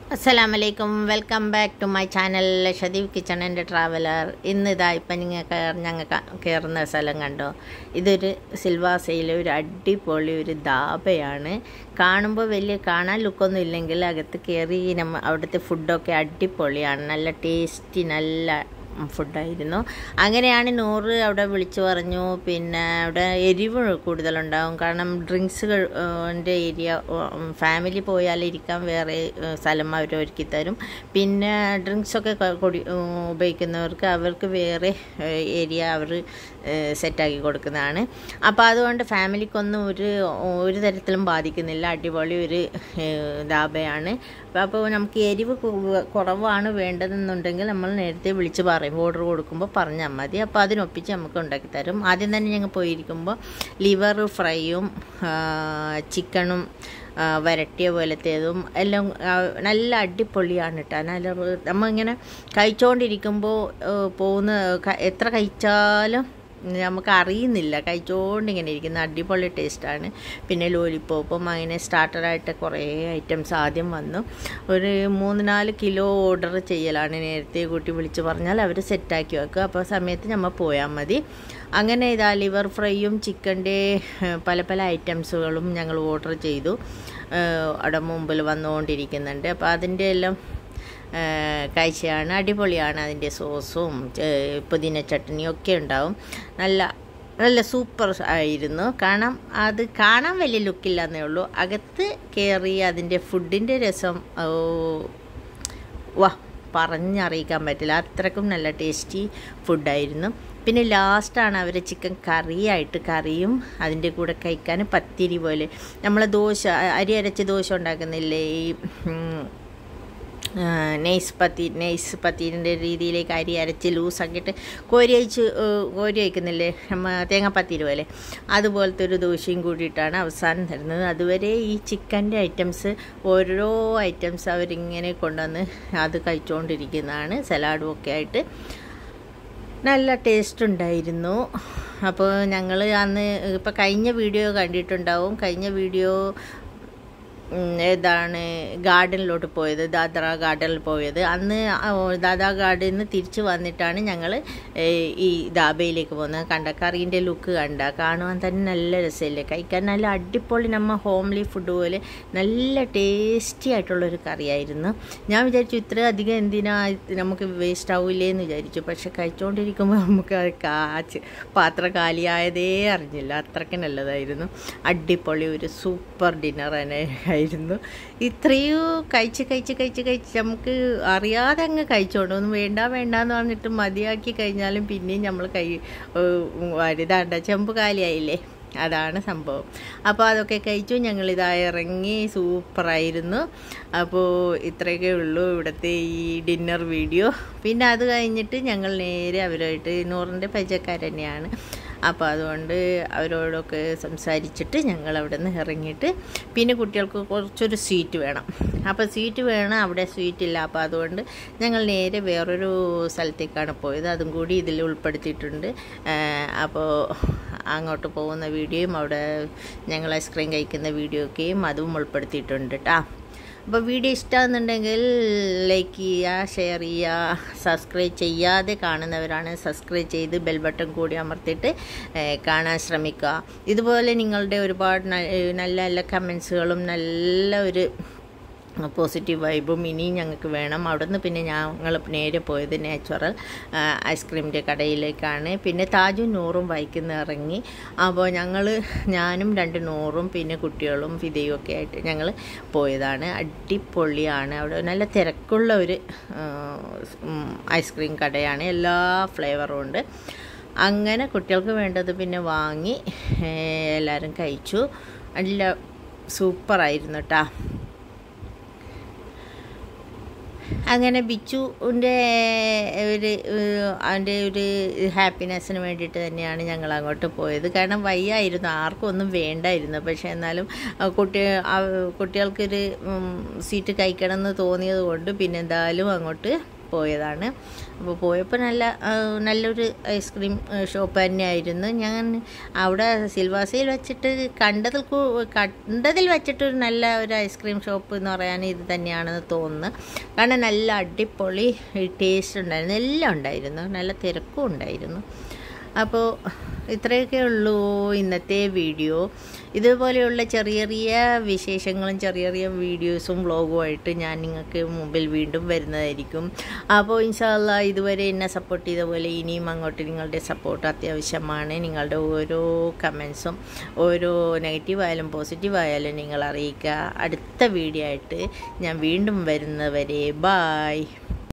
അസ്സലാമലൈക്കും welcome back to my channel Lakshadweep kitchen and traveller ഇന്ന് ഇതാ ഇപ്പം നിങ്ങൾ ഞങ്ങൾ കയറുന്ന സ്ഥലം കണ്ടോ ഇതൊരു സിൽവാസയിലെ ഒരു അടിപൊളി ഒരു ധാബയാണ് കാണുമ്പോൾ വലിയ കാണാൻ ലുക്കൊന്നും ഇല്ലെങ്കിൽ അകത്ത് കയറി നമ്മ അവിടുത്തെ ഫുഡൊക്കെ അടിപൊളിയാണ് നല്ല ടേസ്റ്റി നല്ല ഫുഡായിരുന്നു അങ്ങനെയാണ് നൂറ് അവിടെ വിളിച്ചു പറഞ്ഞു പിന്നെ അവിടെ എരിവ് കൂടുതലുണ്ടാവും കാരണം ഡ്രിങ്ക്സുകൾ ൻ്റെ ഏരിയ ഫാമിലി പോയാൽ ഇരിക്കാൻ വേറെ ഏഹ്, സ്ഥലം അവർ ഒരുക്കി തരും പിന്നെ ഡ്രിങ്ക്സൊക്കെ കൊടി ഉപയോഗിക്കുന്നവർക്ക് അവർക്ക് വേറെ ഏരിയ അവർ സെറ്റാക്കി കൊടുക്കുന്നതാണ് അപ്പോൾ അതുകൊണ്ട് ഫാമിലിക്കൊന്നും ഒരു ഒരു തരത്തിലും ബാധിക്കുന്നില്ല അടിപൊളി ഒരു ഏഹ്, ധാബയാണ് അപ്പോൾ നമുക്ക് എരിവ് കു- കുറവാണ് വേണ്ടതെന്നുണ്ടെങ്കിൽ നമ്മൾ നേരത്തെ വിളിച്ച് പറയും ഓർഡർ കൊടുക്കുമ്പോൾ പറഞ്ഞാൽ മതി അപ്പോൾ അതിനൊപ്പിച്ച് നമുക്ക് ഉണ്ടാക്കി തരും ആദ്യം തന്നെ ഞങ്ങൾ പോയിരിക്കുമ്പോൾ ലിവർ ഫ്രൈയും ചിക്കണും ആ, വരട്ടിയ പോലത്തേതും എല്ലാം ആ, നല്ല അടിപൊളിയാണ് കേട്ടോ നല്ല നമ്മളിങ്ങനെ കഴിച്ചുകൊണ്ടിരിക്കുമ്പോൾ പോകുന്ന ക- എത്ര കഴിച്ചാലും നമുക്ക് അറിയുന്നില്ല കഴിച്ചുകൊണ്ട് ഇങ്ങനെ ഇരിക്കുന്ന അടിപൊളി ടേസ്റ്റാണ് പിന്നെ ലോലിപ്പോപ്പും അങ്ങനെ സ്റ്റാർട്ടറായിട്ട് കുറേ ഐറ്റംസ് ആദ്യം വന്നു ഒരു മൂന്ന് നാല് കിലോ ഓർഡർ ചെയ്യലാണ് നേരത്തെ കൂട്ടി വിളിച്ച് പറഞ്ഞാൽ അവർ സെറ്റാക്കി വെക്കും അപ്പോൾ സമയത്ത് നമ്മൾ പോയാൽ മതി അങ്ങനെ ഇതാ ലിവർ ഫ്രൈയും ചിക്കൻ്റെ പല പല ഐറ്റംസുകളും ഞങ്ങൾ ഓർഡർ ചെയ്തു ഏഹ് അവിടെ മുമ്പിൽ വന്നുകൊണ്ടിരിക്കുന്നുണ്ട് അപ്പോൾ അതിൻ്റെ എല്ലാം ഏഹ് കാഴ്ചയാണ് അടിപൊളിയാണ് അതിൻ്റെ സോസും ഏഹ് പുതിന ചട്നിയും ഒക്കെ ഉണ്ടാവും നല്ല നല്ല സൂപ്പർ ആയിരുന്നു കാണാം അത് കാണാൻ വലിയ ലുക്കില്ലെന്നേ ഉള്ളൂ അകത്ത് കയറി അതിൻ്റെ ഫുഡിൻ്റെ രസം ഓ, വാ പറഞ്ഞറിയിക്കാൻ പറ്റില്ല അത്രക്കും നല്ല ടേസ്റ്റി ഫുഡായിരുന്നു പിന്നെ ലാസ്റ്റാണ് അവർ ചിക്കൻ കറിയായിട്ട് കറിയും അതിൻ്റെ കൂടെ കഴിക്കാൻ പത്തിരി പോലെ നമ്മൾ ദോശ അരി അരച്ച് ദോശ ഉണ്ടാക്കുന്നില്ലേ ഈ ഉം, ആ, നെയ്സ് പത്തി നെയ്സ് പത്തീരിൻ്റെ രീതിയിലേക്ക് അരി അരച്ച് ലൂസാക്കിയിട്ട് കോരി അയച്ച് കോരി വയ്ക്കുന്നില്ലേ നമ്മ തേങ്ങാപ്പത്തിരി പോലെ അതുപോലത്തെ ഒരു ദോശയും കൂടിയിട്ടാണ് അവസാനം തരുന്നത് അതുവരെ ഈ ചിക്കൻ്റെ ഐറ്റംസ് ഓരോ ഐറ്റംസ് അവരിങ്ങനെ കൊണ്ടുവന്ന് അത് കഴിച്ചുകൊണ്ടിരിക്കുന്നതാണ് സലാഡും ഒക്കെ ആയിട്ട് നല്ല ടേസ്റ്റ് ഉണ്ടായിരുന്നു അപ്പോൾ ഞങ്ങൾ അന്ന് ഇപ്പോൾ കഴിഞ്ഞ വീഡിയോ കണ്ടിട്ടുണ്ടാവും കഴിഞ്ഞ വീഡിയോ ഉം, ഏതാണ് ഗാർഡനിലോട്ട് പോയത് ദാദ്ര ഗാർഡനിൽ പോയത് അന്ന് ആ ദാദാ ഗാർഡനിൽ നിന്ന് തിരിച്ച് വന്നിട്ടാണ് ഞങ്ങൾ ഈ ദാബയിലേക്ക് പോകുന്നത് കണ്ട കറീൻ്റെ ലുക്ക് കണ്ട കാണുവാൻ തന്നെ നല്ല രസമില്ലേ കഴിക്കാൻ നല്ല അടിപൊളി നമ്മ ഹോംലി ഫുഡ് പോലെ നല്ല ടേസ്റ്റി ആയിട്ടുള്ളൊരു കറിയായിരുന്നു ഞാൻ വിചാരിച്ചു ഇത്ര അധികം എന്തിനാ ഇത് നമുക്ക് വേസ്റ്റ് ആവില്ലേ എന്ന് വിചാരിച്ചു പക്ഷെ കഴിച്ചുകൊണ്ടിരിക്കുമ്പോൾ നമുക്ക് അത് കാച്ച് പാത്രം കാലിയായതേ അറിഞ്ഞില്ല അത്രയ്ക്ക് നല്ലതായിരുന്നു അടിപൊളി ഒരു സൂപ്പർ ഡിന്നർ തന്നെ ആയിരുന്നു ഇത്രയും കഴിച്ച് കഴിച്ച് കഴിച്ച് കഴിച്ച് നമുക്ക് അറിയാതെ അങ്ങ് കഴിച്ചോണ്ട് ഒന്നും വേണ്ട വേണ്ട എന്ന് പറഞ്ഞിട്ട് മതിയാക്കി കഴിഞ്ഞാലും പിന്നെയും നമ്മൾ കൈ വലുതാണ്ട ചെമ്പ് കാലിയായില്ലേ അതാണ് സംഭവം അപ്പോൾ അതൊക്കെ കഴിച്ചു ഞങ്ങളിതാ ഇറങ്ങി സൂപ്പറായിരുന്നു അപ്പോൾ ഇത്രയൊക്കെ ഉള്ളൂ ഇവിടുത്തെ ഈ ഡിന്നർ വീഡിയോ പിന്നെ അത് കഴിഞ്ഞിട്ട് ഞങ്ങൾ നേരെ അവരുമായിട്ട് നൂറിൻ്റെ പരിചയക്കാർ തന്നെയാണ് അപ്പോൾ അതുകൊണ്ട് അവരോടൊക്കെ സംസാരിച്ചിട്ട് ഞങ്ങൾ അവിടെ നിന്ന് ഇറങ്ങിയിട്ട് പിന്നെ കുട്ടികൾക്ക് കുറച്ചൊരു സീറ്റ് വേണം അപ്പോൾ സീറ്റ് വേണം അവിടെ സീറ്റ് ഇല്ല അപ്പോൾ അതുകൊണ്ട് ഞങ്ങൾ നേരെ വേറൊരു സ്ഥലത്തേക്കാണ് പോയത് അതും കൂടി ഇതിൽ ഉൾപ്പെടുത്തിയിട്ടുണ്ട് അപ്പോൾ അങ്ങോട്ട് പോകുന്ന വീഡിയോയും അവിടെ ഞങ്ങൾ ഐസ്ക്രീം കഴിക്കുന്ന വീഡിയോ ഒക്കെയും അതും ഉൾപ്പെടുത്തിയിട്ടുണ്ട് കേട്ടോ അപ്പോൾ വീഡിയോ ഇഷ്ടമാകുന്നുണ്ടെങ്കിൽ ലൈക്ക് ചെയ്യുക ഷെയർ ചെയ്യുക സബ്സ്ക്രൈബ് ചെയ്യാതെ കാണുന്നവരാണ് സബ്സ്ക്രൈബ് ചെയ്ത് ബെൽ ബട്ടൺ കൂടി അമർത്തിയിട്ട് ഏഹ്, കാണാൻ ശ്രമിക്കുക ഇതുപോലെ നിങ്ങളുടെ ഒരുപാട് ന- ഏഹ്, നല്ല നല്ല കമൻസുകളും നല്ല ഒരു പോസിറ്റീവ് വൈബും ഇനിയും ഞങ്ങൾക്ക് വേണം അവിടുന്ന് പിന്നെ ഞങ്ങൾ നേരെ പോയത് നാച്ചുറൽ ഐസ്ക്രീമിൻ്റെ കടയിലേക്കാണ് പിന്നെ താജും നൂറും ബൈക്കിൽ ഇറങ്ങി അപ്പോൾ ഞങ്ങൾ ഞാനും രണ്ട് നൂറും പിന്നെ കുട്ടികളും ഫിദയും ഒക്കെ ആയിട്ട് ഞങ്ങൾ പോയതാണ് അടിപൊളിയാണ് അവിടെ നല്ല തിരക്കുള്ള ഒരു ആ, ഉം, ഐസ്ക്രീം കടയാണ് എല്ലാ ഫ്ലേവറും ഉണ്ട് അങ്ങനെ കുട്ടികൾക്ക് വേണ്ടത് പിന്നെ വാങ്ങി ഏ, എല്ലാവരും കഴിച്ചു നല്ല സൂപ്പറായിരുന്നു കേട്ടോ അങ്ങനെ ബിച്ചുവിൻ്റെ ഒരു ഏഹ്, അവൻ്റെ ഒരു ഹാപ്പിനെസ്സിന് വേണ്ടിയിട്ട് തന്നെയാണ് ഞങ്ങൾ അങ്ങോട്ട് പോയത് കാരണം വയ്യായിരുന്നു ആർക്കും ഒന്നും വേണ്ടായിരുന്നു പക്ഷേ എന്നാലും ആ, കുട്ടി ആ, കുട്ടികൾക്കൊരു ഉം, സീറ്റ് കഴിക്കണം എന്ന് തോന്നിയത് കൊണ്ട് പിന്നെ എന്തായാലും അങ്ങോട്ട് പോയതാണ് അപ്പോൾ പോയപ്പോൾ നല്ല ആ, നല്ലൊരു ഐസ്ക്രീം ഷോപ്പ് തന്നെയായിരുന്നു ഞാൻ അവിടെ സിൽവാസയിൽ വെച്ചിട്ട് കണ്ടതിൽ കൂ- കണ്ടതിൽ വെച്ചിട്ടൊരു നല്ല ഒരു ഐസ്ക്രീം ഷോപ്പ് എന്ന് പറയാൻ ഇത് തന്നെയാണെന്ന് തോന്നുന്നു കാരണം നല്ല അടിപൊളി ടേസ്റ്റ് ഉണ്ടായിരുന്നു എല്ലാം ഉണ്ടായിരുന്നു നല്ല തിരക്കും ഉണ്ടായിരുന്നു അപ്പോൾ ഇത്രയൊക്കെ ഉള്ളൂ ഇന്നത്തെ വീഡിയോ ഇതുപോലെയുള്ള ചെറിയ ചെറിയ വിശേഷങ്ങളും ചെറിയ ചെറിയ വീഡിയോസും വ്ളോഗുമായിട്ട് ഞാൻ നിങ്ങൾക്ക് മുമ്പിൽ വീണ്ടും വരുന്നതായിരിക്കും അപ്പോൾ ഇൻഷാല്ല ഇതുവരെ എന്നെ സപ്പോർട്ട് ചെയ്ത പോലെ ഇനിയും അങ്ങോട്ട് നിങ്ങളുടെ സപ്പോർട്ട് അത്യാവശ്യമാണ് നിങ്ങളുടെ ഓരോ കമൻസും ഓരോ നെഗറ്റീവ് ആയാലും പോസിറ്റീവ് ആയാലും നിങ്ങൾ അറിയിക്കുക അടുത്ത വീഡിയോ ആയിട്ട് ഞാൻ വീണ്ടും വരുന്നവരെ ബായ്